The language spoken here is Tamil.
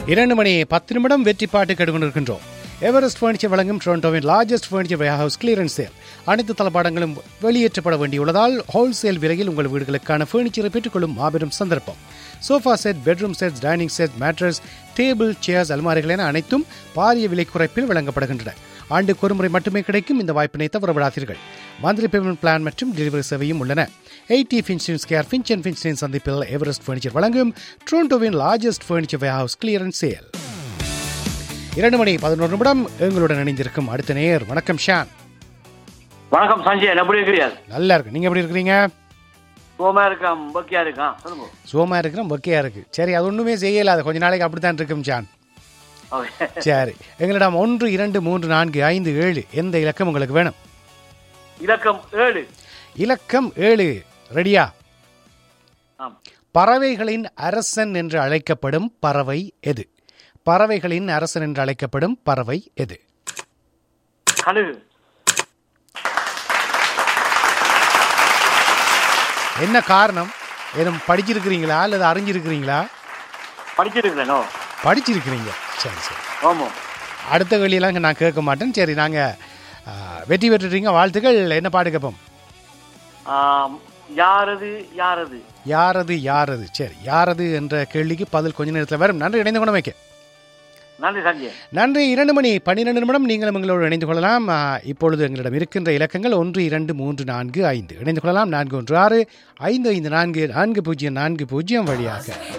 இரண்டு மணி பத்து நிமிடம் வெற்றி பாட்டு கேட்டுக்கொண்டிருக்கின்றோம் எவரெஸ்ட் ஃபர்னிச்சர் வழங்கும் டொரண்டோவின் largest furniture house clearance sale அனைத்து தளபாடங்களும் வெளியேற்றப்பட வேண்டியுள்ளதால் ஹோல்சேல் விலையில் உங்கள் வீடுகளுக்கான ஃபர்னிச்சரை பெற்றுக்கொள்ளும் மாபெரும் சந்தர்ப்பம் sofa set bedroom set dining set mattress table chairs அல்மாரிகள் என அனைத்தும் பாரிய விலை குறைப்பில் வழங்கப்படுகின்றன ஆண்டுக்கு ஒரு முறை மட்டுமே கிடைக்கும் இந்த வாய்ப்பினை தவற விடாதீர்கள் மந்த்லி பேமெண்ட் பிளான் மற்றும் டெலிவரி சேவையும் உள்ளன எயிட்டி ஃபின்ஸ்டின் ஸ்கேர் ஃபின்ச் அண்ட் ஃபின்ஸ்டின் சந்திப்பில் எவரெஸ்ட் ஃபர்னிச்சர் வழங்கும் ட்ரோண்டோவின் largest furniture house clearance sale இரண்டு மணி பதினோரு நிமிடம் எங்களுடன் இணைந்திருக்கும் அடுத்த நேர் வணக்கம் ஷான் வணக்கம் சஞ்சய் எப்படி இருக்கிறீர்கள் நல்லா இருக்கு நீங்க எப்படி இருக்கிறீங்க சுகமா இருக்கான் பக்கியா இருக்கான் சொல்லுங்க சுகமா இருக்கிறோம் ஒக்கையா இருக்கு சரி அது ஒண்ணுமே செய்யல அது கொஞ்ச நாளைக்கு அப்படித்தான் இருக்கும் ஷான் ஓகே. சரி எங்களிடம் ஒன்று இரண்டு மூன்று நான்கு ஐந்து ஏழு எந்த இலக்கம் உங்களுக்கு வேணும் இலக்கம் ஏழு இலக்கம் ஏழு ரெடியா ஆம் பறவைகளின் அரசன் என்று அழைக்கப்படும் பறவை எது பறவைகளின் அரசன் என்று அழைக்கப்படும் பறவை எது கழுகு என்ன காரணம் ஏதும் படிச்சிருக்கிறீங்களா அல்லது அறிஞ்சிருக்கிறீங்களா படிச்சிருக்கிறேனோ படிச்சிருக்கிறீங்க சரி சரி ஆமாம் அடுத்த வெளியெல்லாம் நான் கேட்க மாட்டேன் சரி நாங்கள் வெற்றி பெற்றுட்டீங்க வாழ்த்துக்கள் என்ன பாடு கேட்போம் ஆம், யாரது யாரது யாரது யாரது சரி யாரது என்ற கேள்விக்கு பதில் கொஞ்ச நேரத்தில் வரும் நன்றி இணைந்து கொண்டு வைக்க நன்றி சஞ்சய் நன்றி இரண்டு மணி பன்னிரெண்டு நிமிடம் நீங்களும் எங்களோடு இணைந்து கொள்ளலாம் ஆ, இப்பொழுது எங்களிடம் இருக்கின்ற இலக்கங்கள் ஒன்று இரண்டு மூன்று நான்கு ஐந்து இணைந்து கொள்ளலாம் நான்கு ஒன்று ஆறு ஐந்து ஐந்து நான்கு நான்கு பூஜ்ஜியம் நான்கு பூஜ்ஜியம் வழியாக